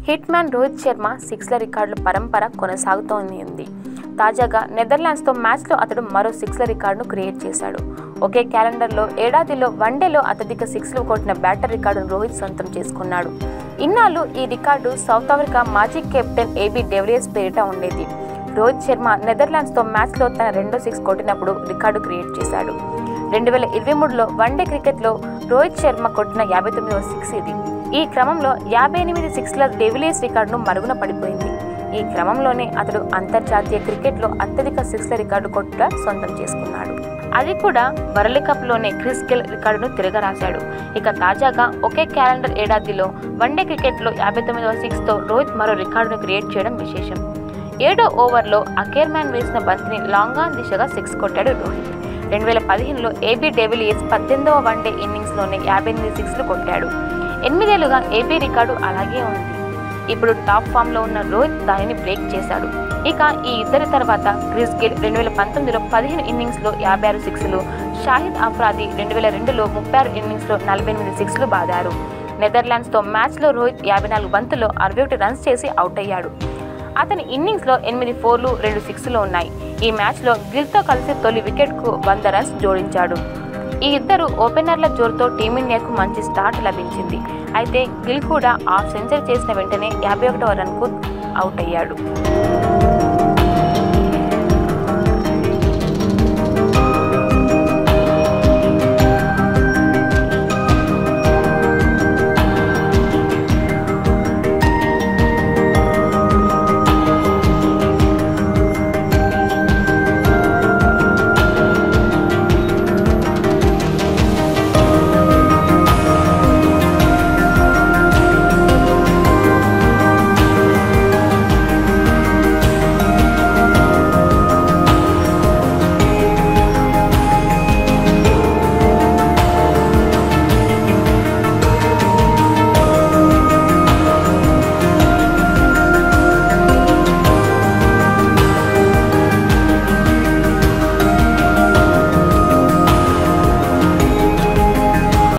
hit hitman Rohit Sharma సిక్స్ల రికార్డుల పరంపర కొనసాగుతోంది ఉంది తాజాగా నెదర్లాండ్స్తో మ్యాచ్లో అతడు మరో సిక్స్ల రికార్డును క్రియేట్ చేశాడు ఒకే క్యాలెండర్లో ఏడాదిలో వన్డేలో అత్యధిక సిక్స్లు కొట్టిన బ్యాటర్ రికార్డును రోహిత్ సొంతం చేసుకున్నాడు ఇన్నాళ్ళు ఈ రికార్డు సౌత్ ఆఫ్రికా మాజీ కెప్టెన్ ఏబీ డెవిలియర్స్ పేరిట ఉండేది రోహిత్ శర్మ నెదర్లాండ్స్తో మ్యాచ్లో తన రెండో సిక్స్ కొట్టినప్పుడు రికార్డు క్రియేట్ చేశాడు రెండు వేల ఇరవై మూడులో వన్డే క్రికెట్లో రోహిత్ శర్మ కొట్టిన యాభై తొమ్మిదవ సిక్స్ ఇది ఈ క్రమంలో యాభై ఎనిమిది సిక్స్ల డెవిలియర్స్ రికార్డును మరుగున పడిపోయింది ఈ క్రమంలోనే అతడు అంతర్జాతీయ క్రికెట్లో అత్యధిక సిక్స్ల రికార్డు కొట్టుట సొంతం చేసుకున్నాడు అది కూడా వరల్డ్ కప్లోనే క్రిస్ గెల్ రికార్డును తిరగరాశాడు ఇక తాజాగా ఒకే క్యాలెండర్ ఏడాదిలో వన్డే క్రికెట్లో యాభై తొమ్మిదవ సిక్స్తో రోహిత్ మరో రికార్డును క్రియేట్ చేయడం విశేషం ఏడో ఓవర్లో అకేర్ మ్యాన్ వేసిన బంతిని లాంగ్ ఆన్ దిశగా సిక్స్ కొట్టాడు రోహిత్ రెండు వేల పదిహేనులో ఏబీ డెవిలియర్స్ పద్దెనిమిదవ వన్డే ఇన్నింగ్స్లోనే యాభై ఎనిమిది సిక్స్లు కొట్టాడు ఎనిమిదేళ్లుగా ఏబీ రికార్డు అలాగే ఉంది ఇప్పుడు టాప్ ఫామ్లో ఉన్న రోహిత్ దానిని బ్రేక్ చేశాడు ఇక ఈ ఇద్దరి తర్వాత క్రిస్ గెల్ రెండు వేల పంతొమ్మిదిలో పదిహేను ఇన్నింగ్స్లో యాభై ఆరు సిక్స్లు షాహిద్ అఫ్రాది రెండు వేల రెండులో ముప్పై ఆరు ఇన్నింగ్స్లో నలభై ఎనిమిది సిక్స్లు బాదారు నెదర్లాండ్స్తో మ్యాచ్లో రోహిత్ యాభై నాలుగు బంతుల్లో అరవై ఒకటి రన్స్ చేసి అవుట్ అయ్యాడు అతని ఇన్నింగ్స్లో ఎనిమిది ఫోర్లు రెండు సిక్స్లు ఉన్నాయి ఈ మ్యాచ్లో గిల్తో కలిసి తొలి వికెట్కు వంద రన్స్ జోడించాడు ఈ ఇద్దరు ఓపెనర్ల జోరుతో టీమిండియాకు మంచి స్టార్ట్ లభించింది అయితే గిల్ కూడా హాఫ్ సెంచరీ చేసిన వెంటనే యాభై ఒకటవ రన్కు అవుట్ అయ్యాడు